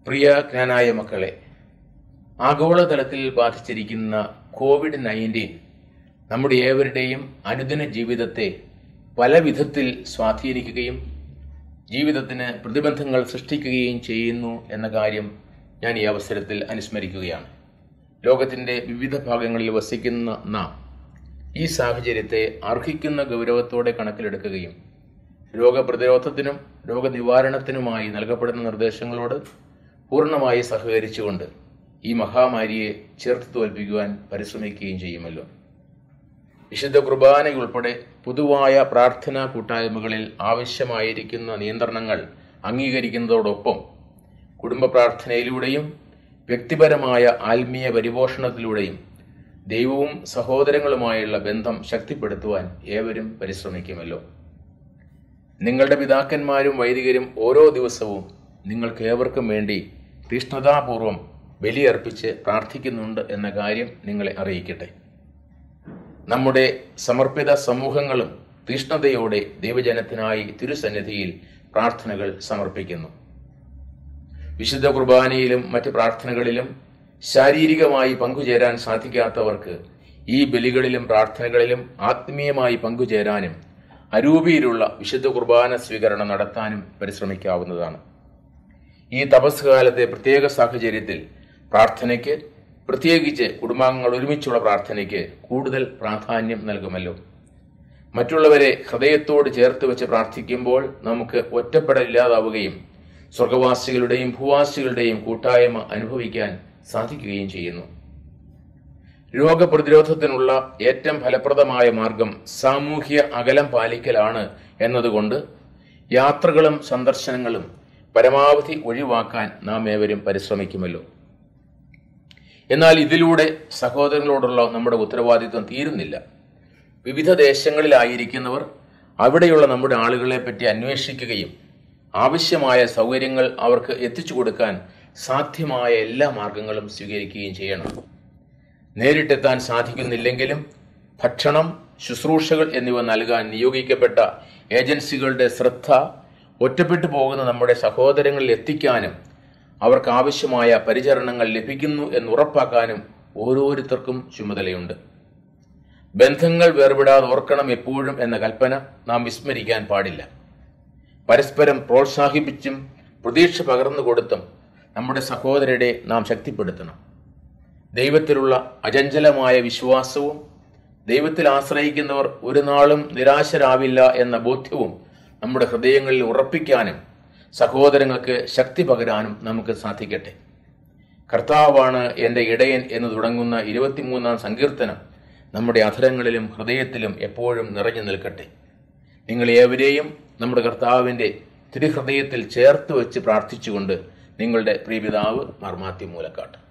പ്രിയ ജ്ഞാനായ മക്കളെ ആഗോളതലത്തിൽ ബാധിച്ചിരിക്കുന്ന Covid nineteen നമ്മുടെ ഏവരുടെയും അനുദിന ജീവിതത്തെ പല വിധത്തിൽ സ്വാധീനിക്കുകയും ജീവിതത്തിന് പ്രതിബന്ധങ്ങൾ സൃഷ്ടിക്കുകയും ചെയ്യുന്നു എന്ന കാര്യം ഞാൻ ഈ അവസരത്തിൽ അനുസ്മരിക്കുകയാണ് ലോകത്തിൻ്റെ വിവിധ ഭാഗങ്ങളിൽ വസിക്കുന്ന നാം ഈ സാഹചര്യത്തെ അർഹിക്കുന്ന ഗൗരവത്തോടെ കണക്കിലെടുക്കുകയും രോഗപ്രതിരോധത്തിനും രോഗനിവാരണത്തിനുമായി നൽകപ്പെടുന്ന നിർദ്ദേശങ്ങളോട് പൂർണ്ണമായി സഹകരിച്ചുകൊണ്ട് ഈ മഹാമാരിയെ ചേർത്ത് തോൽപ്പിക്കുവാൻ പരിശ്രമിക്കുകയും ചെയ്യുമല്ലോ വിശുദ്ധ കുർബാനയുൾപ്പെടെ പൊതുവായ പ്രാർത്ഥനാ കൂട്ടായ്മകളിൽ ആവശ്യമായിരിക്കുന്ന നിയന്ത്രണങ്ങൾ അംഗീകരിക്കുന്നതോടൊപ്പം കുടുംബ പ്രാർത്ഥനയിലൂടെയും വ്യക്തിപരമായ ആത്മീയ പരിപോഷണത്തിലൂടെയും ദൈവവും സഹോദരങ്ങളുമായുള്ള ബന്ധം ശക്തിപ്പെടുത്തുവാൻ ഏവരും പരിശ്രമിക്കുമല്ലോ നിങ്ങളുടെ പിതാക്കന്മാരും വൈദികരും ഓരോ ദിവസവും നിങ്ങൾക്ക് ഏവർക്കും വേണ്ടി തീഷ്ണതാപൂർവം ബലിയർപ്പിച്ച് പ്രാർത്ഥിക്കുന്നുണ്ട് എന്ന കാര്യം നിങ്ങളെ അറിയിക്കട്ടെ നമ്മുടെ സമർപ്പിത സമൂഹങ്ങളും തീഷ്ണതയോടെ ദൈവജനത്തിനായി തിരുസന്നിധിയിൽ പ്രാർത്ഥനകൾ സമർപ്പിക്കുന്നു വിശുദ്ധ കുർബാനയിലും മറ്റ് പ്രാർത്ഥനകളിലും ശാരീരികമായി പങ്കുചേരാൻ സാധിക്കാത്തവർക്ക് ഈ ബലികളിലും പ്രാർത്ഥനകളിലും ആത്മീയമായി പങ്കുചേരാനും അരൂപിയിലുള്ള വിശുദ്ധ കുർബാന സ്വീകരണം നടത്താനും പരിശ്രമിക്കാവുന്നതാണ് ഈ തപസ് കാലത്തെ പ്രത്യേക സാഹചര്യത്തിൽ പ്രാർത്ഥനയ്ക്ക് പ്രത്യേകിച്ച് കുടുംബാംഗങ്ങൾ ഒരുമിച്ചുള്ള പ്രാർത്ഥനയ്ക്ക് കൂടുതൽ പ്രാധാന്യം നൽകുമല്ലോ മറ്റുള്ളവരെ ഹൃദയത്തോട് ചേർത്ത് വെച്ച് പ്രാർത്ഥിക്കുമ്പോൾ നമുക്ക് ഒറ്റപ്പെടലില്ലാതാവുകയും സ്വർഗവാസികളുടെയും ഭൂവാസികളുടെയും കൂട്ടായ്മ അനുഭവിക്കാൻ സാധിക്കുകയും ചെയ്യുന്നു രോഗപ്രതിരോധത്തിനുള്ള ഏറ്റവും ഫലപ്രദമായ മാർഗം സാമൂഹ്യ അകലം പാലിക്കലാണ് എന്നതുകൊണ്ട് യാത്രകളും സന്ദർശനങ്ങളും പരമാവധി ഒഴിവാക്കാൻ നാം ഏവരും പരിശ്രമിക്കുമല്ലോ എന്നാൽ ഇതിലൂടെ സഹോദരങ്ങളോടുള്ള നമ്മുടെ ഉത്തരവാദിത്വം തീരുന്നില്ല വിവിധ ദേശങ്ങളിലായിരിക്കുന്നവർ അവിടെയുള്ള നമ്മുടെ ആളുകളെ പറ്റി അന്വേഷിക്കുകയും ആവശ്യമായ സൗകര്യങ്ങൾ അവർക്ക് എത്തിച്ചു കൊടുക്കാൻ സാധ്യമായ എല്ലാ മാർഗങ്ങളും സ്വീകരിക്കുകയും ചെയ്യണം നേരിട്ടെത്താൻ സാധിക്കുന്നില്ലെങ്കിലും ഭക്ഷണം ശുശ്രൂഷകൾ എന്നിവ നൽകാൻ നിയോഗിക്കപ്പെട്ട ഏജൻസികളുടെ ശ്രദ്ധ ഒറ്റപ്പെട്ടു പോകുന്ന നമ്മുടെ സഹോദരങ്ങളിൽ എത്തിക്കാനും അവർക്ക് ആവശ്യമായ പരിചരണങ്ങൾ ലഭിക്കുന്നു എന്ന് ഉറപ്പാക്കാനും ഓരോരുത്തർക്കും ചുമതലയുണ്ട് ബന്ധങ്ങൾ വേർപെടാതെ ഓർക്കണം എപ്പോഴും എന്ന കൽപ്പന നാം വിസ്മരിക്കാൻ പാടില്ല പരസ്പരം പ്രോത്സാഹിപ്പിച്ചും പ്രതീക്ഷ പകർന്നു കൊടുത്തും നമ്മുടെ സഹോദരരെ നാം ശക്തിപ്പെടുത്തണം ദൈവത്തിലുള്ള അചഞ്ചലമായ വിശ്വാസവും ദൈവത്തിൽ ആശ്രയിക്കുന്നവർ ഒരു നാളും നിരാശരാവില്ല എന്ന ബോധ്യവും നമ്മുടെ ഹൃദയങ്ങളിൽ ഉറപ്പിക്കാനും സഹോദരങ്ങൾക്ക് ശക്തി പകരാനും നമുക്ക് സാധിക്കട്ടെ കർത്താവാണ് എൻ്റെ ഇടയൻ എന്ന് തുടങ്ങുന്ന ഇരുപത്തിമൂന്നാം സങ്കീർത്തനം നമ്മുടെ അധരങ്ങളിലും ഹൃദയത്തിലും എപ്പോഴും നിറഞ്ഞു നിൽക്കട്ടെ നിങ്ങൾ ഏവരെയും നമ്മുടെ കർത്താവിൻ്റെ തിരുഹൃദയത്തിൽ ചേർത്ത് വെച്ച് പ്രാർത്ഥിച്ചുകൊണ്ട് നിങ്ങളുടെ പ്രിയപിതാവ് മർമാത്തി മൂലക്കാട്ട്